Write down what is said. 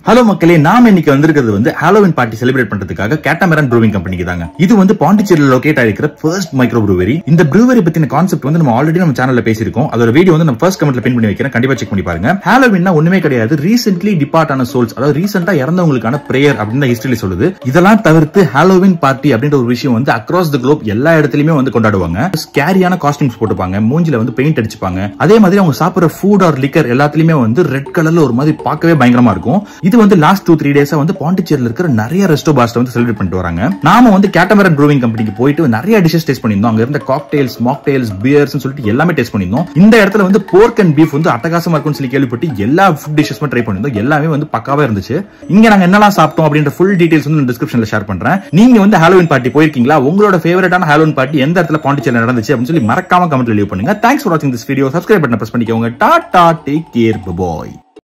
hello மக்களே நாம இன்னைக்கு வந்திருக்கிறது வந்து ஹாலோவின் பார்ட்டி செலிப்ரேட் பண்றதுக்காக கேட்டமரன் ப்ரூவிங் கம்பெனிக்கு தாங்க இது வந்து பாண்டிச்சேரியில் லொகேட் ஆயிருக்கிற ஃபர்ஸ்ட் மைக்ரோ ப்ரூவரி இந்த ப்ரூவரி பத்தின கான்செப்ட் வந்து நம்ம ஆல்ரெடி நம்ம சேனல்ல பேசியிருக்கோம் அதோட வீடியோ வந்து நம்ம ஃபர்ஸ்ட் கமெண்ட்ல பின் பண்ணி வைக்கிறேன் கண்டிப்பா செக் பண்ணி பாருங்க ஹாலோவின்னா ஒண்ணுமே கிடையாது ரீசென்ட்லி டிபார்ட் ஆன சோல்ஸ் அதாவது ரீசெண்டா இறந்தவங்களுக்கான பிரேயர் அப்படின்னு ஹிஸ்டரி சொல்லுது இதெல்லாம் தவிர்த்து ஹாலோவின் பார்ட்டி அப்படின்ற ஒரு விஷயம் வந்து அக்ராஸ் த குளோப் எல்லா இடத்துலயுமே வந்து கொண்டாடுவாங்க ஸ்கேரியான காஸ்டியூம்ஸ் போட்டுப்பாங்க மூஞ்சில வந்து பெயிண்ட் அடிச்சுப்பாங்க அதே மாதிரி அவங்க சாப்பிடுற ஃபுட் ஆர் லிக்கர் எல்லாத்துலயுமே வந்து ரெட் கலர்ல ஒரு மாதிரி பார்க்கவே பயங்கரமா இருக்கும் இது வந்து லாஸ்ட் டூ த்ரீ டேஸா வந்து பாண்டிச்சேரியில் இருக்கிற நிறைய ரெஸ்டோ பார்ஸ்ல வந்து செலிப்ரேட் பண்ணிட்டு வராங்க நாம வந்து கேட்டமரன் ப்ரூவிங் கம்பெனிக்கு போயிட்டு நிறைய டிஷஸ் டேஸ்ட் பண்ணியிருந்தோம் அங்க இருந்த காக்டெயில்ஸ் மாக்டெயில்ஸ் பியர்ஸ் சொல்லிட்டு எல்லாமே டேஸ்ட் பண்ணியிருந்தோம் இந்த இடத்துல வந்து போர்க் அண்ட் பீஃப் வந்து அட்டகாசமா இருக்கும்னு சொல்லி கேள்விப்பட்டு எல்லா ஃபுட் டிஷஸும் ட்ரை பண்ணியிருந்தோம் எல்லாமே வந்து பக்காவா இருந்துச்சு இங்க நாங்க என்னெல்லாம் சாப்பிட்டோம் அப்படின்ற ஃபுல் டீடைல்ஸ் வந்து டிஸ்கிரிப்ஷன்ல ஷேர் பண்றேன் நீங்க வந்து ஹாலோவின் பார்ட்டி போயிருக்கீங்களா உங்களோட ஃபேவரட்டான ஹாலோவின் பார்ட்டி எந்த இடத்துல பாண்டிச்சேரியில் நடந்துச்சு அப்படின்னு சொல்லி மறக்காம கமெண்ட்ல லீவ் பண்ணுங்க தேங்க்ஸ் ஃபார் வாட்சிங் this video subscribe button press பண்ணிக்கோங்க டாடா டேக் கேர் பாய்